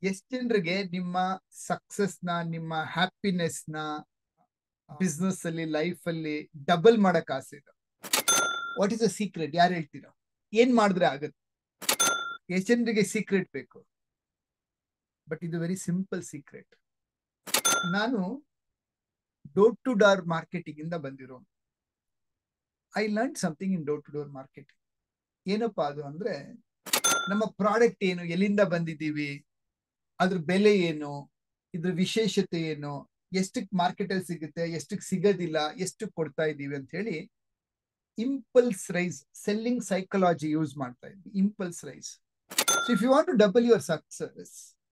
ಎಷ್ಟ್ ಜನರಿಗೆ ನಿಮ್ಮ ಸಕ್ಸಸ್ ನ ನಿಮ್ಮ ಹ್ಯಾಪಿನೆಸ್ ನ ಬಿಸ್ನೆಸ್ ಅಲ್ಲಿ ಲೈಫ್ ಅಲ್ಲಿ ಡಬಲ್ ಮಾಡಕ್ ಆಸೆ ಇದೆ ವಾಟ್ ಇಸ್ ಅ ಸೀಕ್ರೆಟ್ ಯಾರು ಹೇಳ್ತೀರಾ ಏನ್ ಮಾಡಿದ್ರೆ ಆಗತ್ತೆ ಎಷ್ಟ್ ಜನರಿಗೆ ಸೀಕ್ರೆಟ್ ಬೇಕು ಬಟ್ ಇದು ವೆರಿ ಸಿಂಪಲ್ ಸೀಕ್ರೆಟ್ ನಾನು ಡೋರ್ ಟು ಡೋರ್ ಮಾರ್ಕೆಟಿಂಗ್ ಇಂದ ಬಂದಿರೋ I learn something in door to door marketing ಏನಪ್ಪಾ ಅದು ಅಂದ್ರೆ ನಮ್ಮ ಪ್ರಾಡಕ್ಟ್ ಏನು ಎಲ್ಲಿಂದ ಬಂದಿದ್ದೀವಿ ಅದ್ರ ಬೆಲೆ ಏನು ಇದ್ರ ವಿಶೇಷತೆ ಏನು ಎಷ್ಟಕ್ ಮಾರ್ಕೆಟ್ ಅಲ್ಲಿ ಸಿಗುತ್ತೆ ಎಷ್ಟಕ್ ಸಿಗೋದಿಲ್ಲ ಎಷ್ಟಕ್ ಕೊಡ್ತಾ ಇದ್ದೀವಿ ಅಂತ ಹೇಳಿ impulse rise selling psychology use ಮಾಡ್ತಾ ಇದ್ವಿ impulse rise so if you want to double your success